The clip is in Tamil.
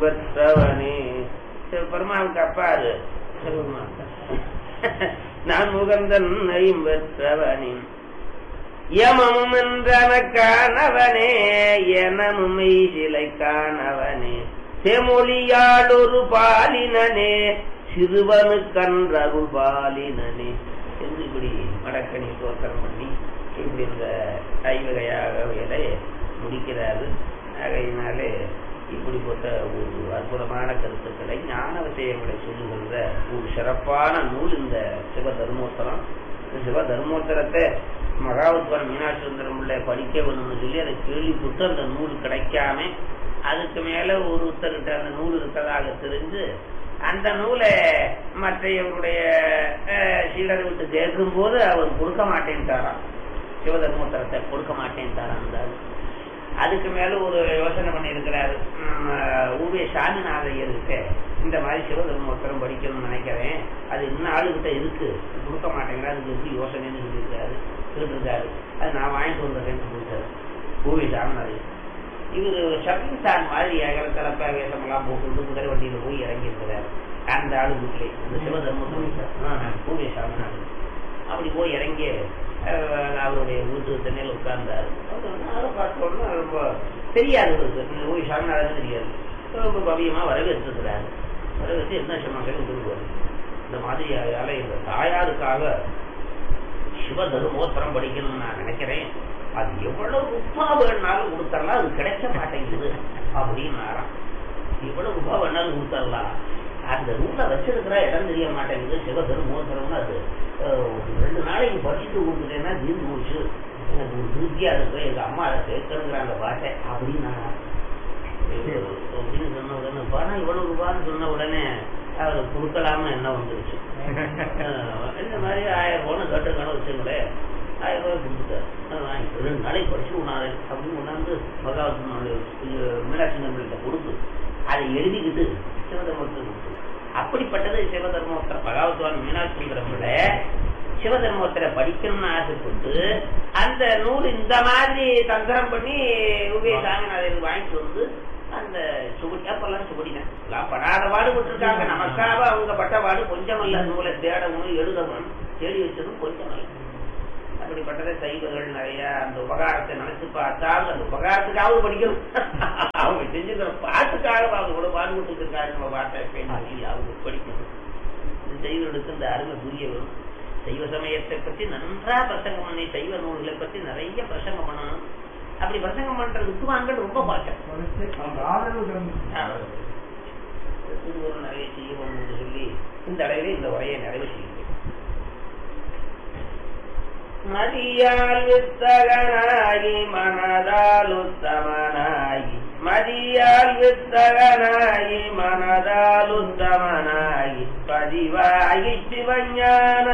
பெற்றவனே பெருமாவுக்கு அப்பாரு சிவபெருமான் நான் முகந்தன் பெற்றவனே யமமும் என்றனக்கானவனே எனமும் சிலை காணவனே செமொழியாடொரு பாலினனே சிறுவனு கன்றருள் பாலினனே என்று இப்படி மடக்கணி தோற்றம் பண்ணி இப்படி இந்த ஐவகையாக வேலை முடிக்கிறாரு ஆகையினாலே இப்படிப்பட்ட ஒரு அற்புதமான கருத்துக்களை ஞான விஷயங்களை சொல்லுகின்ற ஒரு சிறப்பான நூல் இந்த சிவ தர்மோத்தரம் இந்த சிவ தர்மோத்தரத்தை மகாவத்வரம் மீனாட்சி சுந்தரம் பிள்ளை படிக்க வேணும்னு சொல்லி அதை கேள்விப்பட்டு அந்த நூல் கிடைக்காம அதுக்கு மேல ஒருத்தர்கிட்ட அந்த நூல் இருக்கதாக தெரிஞ்சு அந்த நூலை மற்றையவருடைய சீடரை விட்டு கேட்கும் போது அவர் கொடுக்க மாட்டேன்ட்டாராம் சிவதர்மோத்தரத்தை கொடுக்க மாட்டேன்ட்டாராம் அந்த ஆளு. அதுக்கு மேல ஒரு யோசனை பண்ணியிருக்கிறாரு ஊவே சாமிநாதையர்கிட்ட இந்த மாதிரி சிவதர்மோத்தரம் படிக்கணும்னு நினைக்கிறேன் அது இன்னும் ஆளுகிட்ட இருக்கு கொடுக்க மாட்டேங்கிறா அதுக்கு எப்படி யோசனைன்னு சொல்லியிருக்காரு கேட்டிருக்காரு அது நான் வாங்கிட்டு வந்துடுறேன்னு சொல்லிட்டாரு ஊவே சாமிநாதையர் இவரு ஷப்பிங் சார் மாதிரி ஏகல கலப்பா வேஷமெல்லாம் போட்டு குதிரை வண்டியில போய் இறங்கி இருக்கிறாரு அந்த ஆளு வீட்டிலே இந்த சிவதர்மோத்தரம் ஊவே சாமிநாதன் அப்படி போய் இறங்கி அஹ், அவருடைய வீட்டு தண்ணியில் உட்கார்ந்தாரு அதை பார்த்தோன்னா ரொம்ப தெரியாது இவருக்கு ஓய் சாமிநாதன் தெரியாது ரொம்ப பவியமா வரவேற்றிருக்கிறாரு வரவேற்று என்ன சொன்னாங்கன்னு சொல்லுவார் இந்த மாதிரியால இந்த தாயாருக்காக சிவ தர்மோத்தரம் படிக்கணும்னு நான் நினைக்கிறேன் அது எவ்வளவு ரூபா வேணாலும் கொடுத்தரலாம் அது கிடைக்க மாட்டேங்குது அப்படின்னாராம் எவ்வளவு ரூபா வேணாலும் கொடுத்தரலாம் அந்த நூலை வச்சிருக்கிற இடம் தெரிய மாட்டேங்குது சிவ தர்மோத்தரம்னு அது அஹ், ஒரு ரெண்டு நாளைக்கு படிச்சுட்டு கொடுத்துட்டேன்னா தீர்ந்து போச்சு எனக்கு ஒரு திருப்தியா இருக்கு எங்க அம்மா அதை கேட்கணுங்கிற அந்த பாட்டை அப்படின்னாராம் அப்படின்னு சொன்ன உடனே பணம் இவ்வளவு ரூபான்னு சொன்ன உடனே அவர் கொடுக்கலாம்னு என்ன வந்துருச்சு அஹ் இந்த மாதிரி ஆயிரம் ரூபான்னு கேட்டிருக்கானு வச்சுங்களேன் ஆயிரம் ரூபாய் கொடுத்துட்டார் அதை வாங்கி ரெண்டு நாளைக்கு படிச்சு உணாரு அப்படின்னு கொண்டாந்து மகாவத்து மீனாட்சி நம்பிக்கிட்ட கொடுத்து அதை எழுதிக்கிட்டு சிவதர்மத்துக்கு கொடுத்து அப்படிப்பட்டது சிவதர்மோத்தரம் பகவத்வான் மீனாட்சி விட சிவதர்மோத்தரை படிக்கணும்னு ஆசைப்பட்டு அந்த நூல் இந்த மாதிரி தந்திரம் பண்ணி உபயோகாங்க வாங்கிட்டு வந்து அந்த சுகுடி அப்பெல்லாம் சுகுடினேன் எல்லாம் படாத பாடுபட்டு இருக்காங்க நமக்காக அவங்க பட்ட பாடு கொஞ்சம் அல்ல நூலை தேடவும் எழுதவும் தேடி வச்சதும் கொஞ்சம் அல்ல அப்படிப்பட்டதை சைவர்கள் நிறைய அந்த உபகாரத்தை நினைச்சு பார்த்தால் அந்த உபகாரத்துக்காக படிக்கணும் அவங்க செஞ்சுக்கிற பாட்டுக்காக அவங்க கூட பாடுபட்டு இருக்காரு நம்ம பாட்டை பேசி அவங்க படிக்கணும் இந்த சைவர்களுக்கு இந்த அருமை புரிய வரும் சைவ சமயத்தை பத்தி நன்றா பிரசங்கம் பண்ணி சைவ நூல்களை பத்தி நிறைய பிரசங்கம் பண்ணணும் அப்படி பிரசங்கம் பண்ற வித்துவான்கள் ரொம்ப பாட்டம் திருவருள் நிறைய செய்யணும் என்று சொல்லி இந்த அளவில் இந்த உரையை நிறைவு செய்கிறேன் மதியால் வித்தகனாகி மனதால் உத்தமனாகி மதியால் வித்தகனாகி மனதால் உத்தமனாகி பதிவாகி சிவஞான